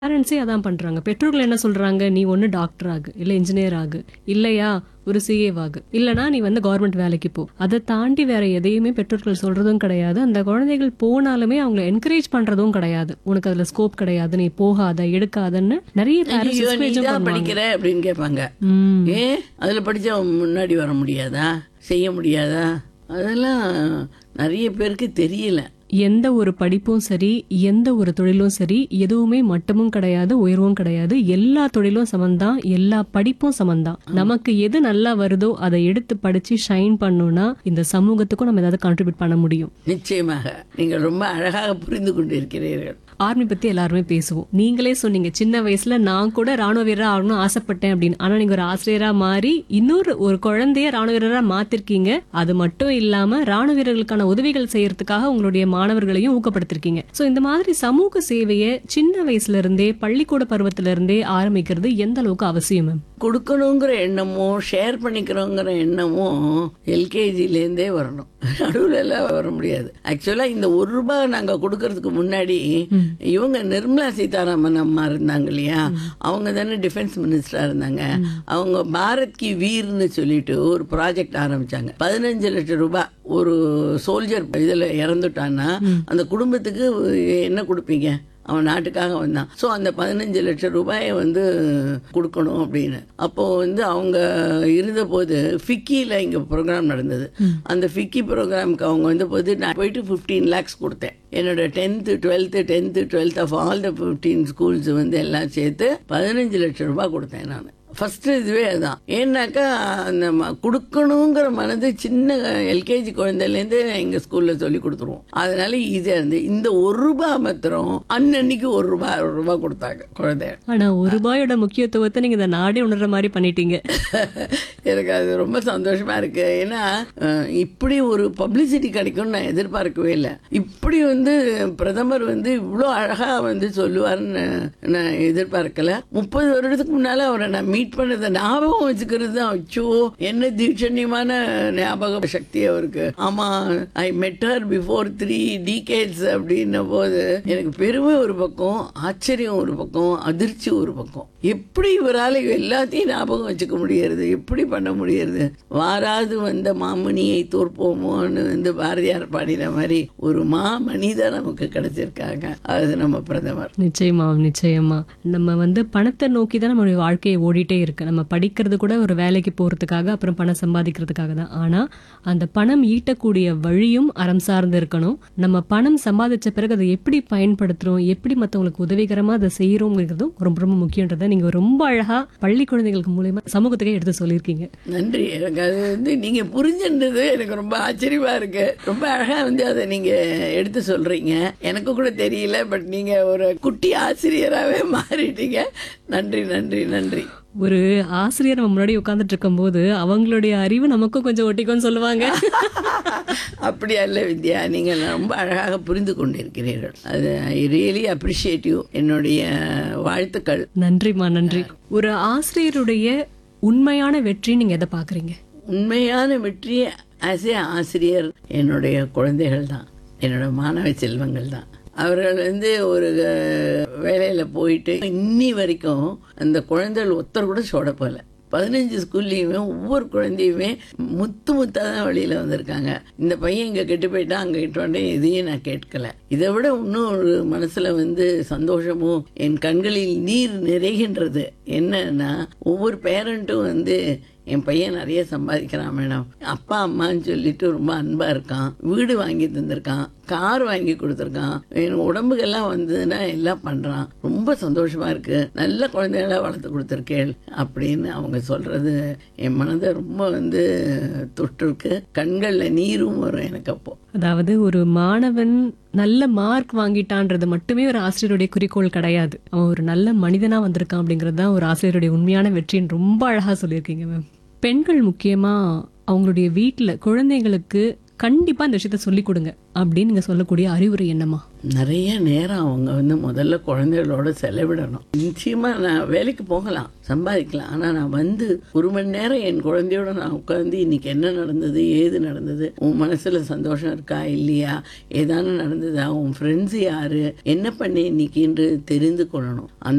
பேரண்ட்ஸே அதான் பண்றாங்க பெற்றோர்கள் என்ன சொல்றாங்க நீ ஒன்னு டாக்டர் ஆகு இல்ல இன்ஜினியர் ஆகு இல்லையா ஒரு சிஏ ஆகு இல்லனா நீ வந்து கவர்மெண்ட் வேலைக்கு போ அதை தாண்டி வேற எதையுமே பெற்றோர்கள் சொல்றதும் கிடையாது அந்த குழந்தைகள் போனாலுமே அவங்களை என்கரேஜ் பண்றதும் கிடையாது உனக்கு அதுல ஸ்கோப் கிடையாது நீ போகாத எடுக்காதன்னு நிறைய parents ஐயோ நீ discourage உம் தான் பண்ணுவாங்க. படிக்கிற அப்படின்னு கேட்பாங்க ம். ஏன் அதுல படிச்சா முன்னாடி வர முடியாதா செய்ய முடியாதா அதெல்லாம் நிறைய பேருக்கு தெரியல எந்த ஒரு படிப்பும் சரி எந்த ஒரு தொழிலும் சரி எதுவுமே மட்டமும் கிடையாது உயர்வும் கிடையாது எல்லா தொழிலும் சமந்தான் எல்லா படிப்பும் சமந்தான் நமக்கு எது நல்லா வருதோ அதை எடுத்து படிச்சு ஷைன் பண்ணோம்னா இந்த சமூகத்துக்கும் நம்ம ஏதாவது கான்ட்ரிபியூட் பண்ண முடியும் நிச்சயமாக நீங்கள் ரொம்ப அழகாக புரிந்து கொண்டிருக்கிறீர்கள் ஆர்மி பத்தி எல்லாருமே பேசுவோம் நீங்களே சொன்னீங்க சின்ன வயசுல நான் கூட ராணுவ வீரரா ஆகணும்னு ஆசைப்பட்டேன் அப்படின்னு ஆனா நீங்க ஒரு ஆசிரியரா மாறி இன்னொரு ஒரு குழந்தைய ராணுவ வீரரா மாத்திருக்கீங்க அது மட்டும் இல்லாம ராணுவ வீரர்களுக்கான உதவிகள் செய்யறதுக்காக உங்களுடைய மாணவர்களையும் ஊக்கப்படுத்திருக்கீங்க சோ இந்த மாதிரி சமூக சேவையை சின்ன வயசுல இருந்தே பள்ளிக்கூட பருவத்துல இருந்தே ஆரம்பிக்கிறது எந்த அளவுக்கு அவசியம் மேம் கொடுக்கணுங்கிற எண்ணமும் ஷேர் பண்ணிக்கிறோங்கிற எண்ணமும் எல்கேஜிலேருந்தே வரணும் நடுவில் எல்லாம் வர முடியாது ஆக்சுவலாக இந்த ஒரு ரூபாய் நாங்கள் கொடுக்கறதுக்கு முன்னாடி இவங்க நிர்மலா சீதாராமன் அம்மா இருந்தாங்க இல்லையா அவங்க தானே டிஃபென்ஸ் மினிஸ்டராக இருந்தாங்க அவங்க பாரத் கி வீர்னு சொல்லிட்டு ஒரு ப்ராஜெக்ட் ஆரம்பிச்சாங்க பதினஞ்சு லட்சம் ரூபாய் ஒரு சோல்ஜர் இதில் இறந்துட்டான்னா அந்த குடும்பத்துக்கு என்ன கொடுப்பீங்க அவன் நாட்டுக்காக வந்தான் ஸோ அந்த பதினஞ்சு லட்சம் ரூபாயை வந்து கொடுக்கணும் அப்படின்னு அப்போ வந்து அவங்க இருந்தபோது ஃபிக்கியில் இங்கே ப்ரோக்ராம் நடந்தது அந்த ஃபிக்கி ப்ரோக்ராமுக்கு அவங்க வந்த போது நான் போயிட்டு ஃபிஃப்டீன் லேக்ஸ் கொடுத்தேன் என்னோட tenth twelfth tenth twelfth of all the fifteen schools வந்து எல்லாம் சேர்த்து பதினஞ்சு லட்சம் ரூபாய் கொடுத்தேன் நான் ஃபர்ஸ்ட் இதுவே அதுதான் ஏன்னாக்கா அந்த ம- கொடுக்கணுங்கிற மனது சின்ன எல்கேஜி குழந்தைலேருந்தே எங்கள் ஸ்கூலில் சொல்லி கொடுத்துருவோம் அதனால ஈஸியாக இருந்து இந்த ஒரு ரூபாய் மாத்திரம் அன்னன்னைக்கு ஒரு ரூபாய் ஒரு ரூபாய் கொடுத்தாங்க குழந்தை ஆனா ஒரு ரூபாயோட முக்கியத்துவத்தை நீங்க இந்த நாடே உணர்ற மாதிரி பண்ணிட்டீங்க எனக்கு அது ரொம்ப சந்தோஷமா இருக்கு ஏன்னா அஹ், இப்படி ஒரு பப்ளிசிட்டி கிடைக்கும்னு நான் எதிர்பார்க்கவே இல்லை இப்படி வந்து பிரதமர் வந்து இவ்வளோ அழகா வந்து சொல்லுவாருன்னு நான் எதிர்பார்க்கல முப்பது வருடத்துக்கு முன்னால அவரை நான் மீட் பண்ணதை ஞாபகம் வச்சுக்கிறது தான் அச்சோ என்ன தீட்சண்யமான ஞாபக சக்தி அவருக்கு ஆமா I met her before three decades அப்படின்ன போது எனக்கு பெருமை ஒரு பக்கம் ஆச்சரியம் ஒரு பக்கம் அதிர்ச்சி ஒரு பக்கம் எப்படி இவரால் எல்லாத்தையும் ஞாபகம் வச்சுக்க முடியறது எப்படி பண்ண முடியறது வாராது வந்த மாமணியை தோற்போமோன்னு வந்து பாரதியார் பாடின மாதிரி ஒரு மா மனிதர் நமக்கு கிடைச்சிருக்காங்க அது நம்ம பிரதமர் நிச்சயமா நிச்சயமா நம்ம வந்து பணத்தை நோக்கி தான் நம்மளுடைய வாழ்க்கையை ஓடிட்டே இருக்கு நம்ம படிக்கிறது கூட ஒரு வேலைக்கு போறதுக்காக அப்புறம் பணம் சம்பாதிக்கிறதுக்காக தான் ஆனா அந்த பணம் ஈட்டக்கூடிய வழியும் அறம் சார்ந்து இருக்கணும் நம்ம பணம் சம்பாதிச்ச பிறகு அதை எப்படி பயன்படுத்துறோம் எப்படி மத்தவங்களுக்கு உதவிகரமா அதை செய்யறோங்கிறதும் ரொம்ப ரொம்ப முக்கியன்றதை நீங்க ரொம்ப அழகா பள்ளி குழந்தைகளுக்கு மூலியமா சமூகத்துக்கே எடுத்து சொல்லியிருக்கீங்க நன்றி எனக்கு அது வந்து நீங்க புரிஞ்சுன்றது எனக்கு ரொம்ப ஆச்சரியமா இருக்கு ரொம்ப அழகா வந்து அதை நீங்க எடுத்து சொல்றீங்க எனக்கு கூட தெரியல பட் நீங்க ஒரு குட்டி ஆசிரியராகவே மாறிட்டீங்க நன்றி நன்றி நன்றி ஒரு ஆசிரியர் நம்ம முன்னாடி உட்கார்ந்துட்டு இருக்கும்போது அவங்களுடைய அறிவு நமக்கும் கொஞ்சம் ஒட்டிக்கும்னு சொல்லுவாங்க அப்படியா இல்லை வித்யா நீங்கள் ரொம்ப அழகாக புரிந்து கொண்டிருக்கிறீர்கள் அது ஐ ரியலி அப்ரிஷியேட் யூ என்னுடைய வாழ்த்துக்கள் நன்றிம்மா நன்றி ஒரு ஆசிரியருடைய உண்மையான வெற்றி நீங்க எதை பாக்குறீங்க உண்மையான வெற்றி ஆஸ் ஏ ஆசிரியர் என்னுடைய குழந்தைகள் தான் என்னோட மாணவ செல்வங்கள் தான் அவர்கள் வந்து ஒரு அஹ், வேலையில போயிட்டு இன்னி வரைக்கும் அந்த குழந்தைகள் ஒருத்தர் கூட சோட போகல பதினஞ்சு ஸ்கூல்லையுமே ஒவ்வொரு குழந்தையுமே முத்து முத்தா தான் வெளியில வந்திருக்காங்க இந்த பையன் இங்க கெட்டு போயிட்டான் அங்க கெட்டு வந்துட்டேன் இதையும் நான் கேட்கல இதை விட இன்னும் ஒரு மனசுல வந்து சந்தோஷமும் என் கண்களில் நீர் நிறைகின்றது என்னன்னா ஒவ்வொரு பேரண்ட்டும் வந்து என் பையன் நிறைய சம்பாதிக்கிறான் மேடம் அப்பா அம்மான்னு சொல்லிட்டு ரொம்ப அன்பா இருக்கான் வீடு வாங்கி தந்திருக்கான் கார் வாங்கி கொடுத்துருக்கான் என் உடம்புக்கெல்லாம் வந்ததுன்னா எல்லாம் பண்றான் ரொம்ப சந்தோஷமா இருக்கு நல்ல குழந்தைகளா வளர்த்து கொடுத்துருக்கேள் அப்படின்னு அவங்க சொல்றது என் மனதை ரொம்ப வந்து தொட்டிருக்கு கண்கள்ல நீரும் வரும் எனக்கு அப்போ அதாவது ஒரு மாணவன் நல்ல மார்க் வாங்கிட்டான்றது மட்டுமே ஒரு ஆசிரியருடைய குறிக்கோள் கிடையாது அவன் ஒரு நல்ல மனிதனா வந்திருக்கான் அப்படிங்கிறது தான் ஒரு ஆசிரியருடைய உண்மையான வெற்றின்னு ரொம்ப அழகா சொல்லியிருக்கீங்க மேம் பெண்கள் முக்கியமா அவங்களுடைய வீட்டுல குழந்தைங்களுக்கு கண்டிப்பா இந்த விஷயத்த சொல்லிக் கொடுங்க அப்படின்னு நீங்க சொல்லக்கூடிய அறிவுரை என்னமா நிறைய நேரம் அவங்க வந்து முதல்ல குழந்தைகளோட செலவிடணும் நிச்சயமா நான் வேலைக்கு போகலாம் சம்பாதிக்கலாம் ஆனா நான் வந்து ஒரு மணி நேரம் என் குழந்தையோட நான் உட்காந்து இன்னைக்கு என்ன நடந்தது ஏது நடந்தது உன் மனசுல சந்தோஷம் இருக்கா இல்லையா ஏதானு நடந்ததா உன் ஃப்ரெண்ட்ஸ் யாரு என்ன பண்ணி இன்னைக்குன்று தெரிந்து கொள்ளணும் அந்த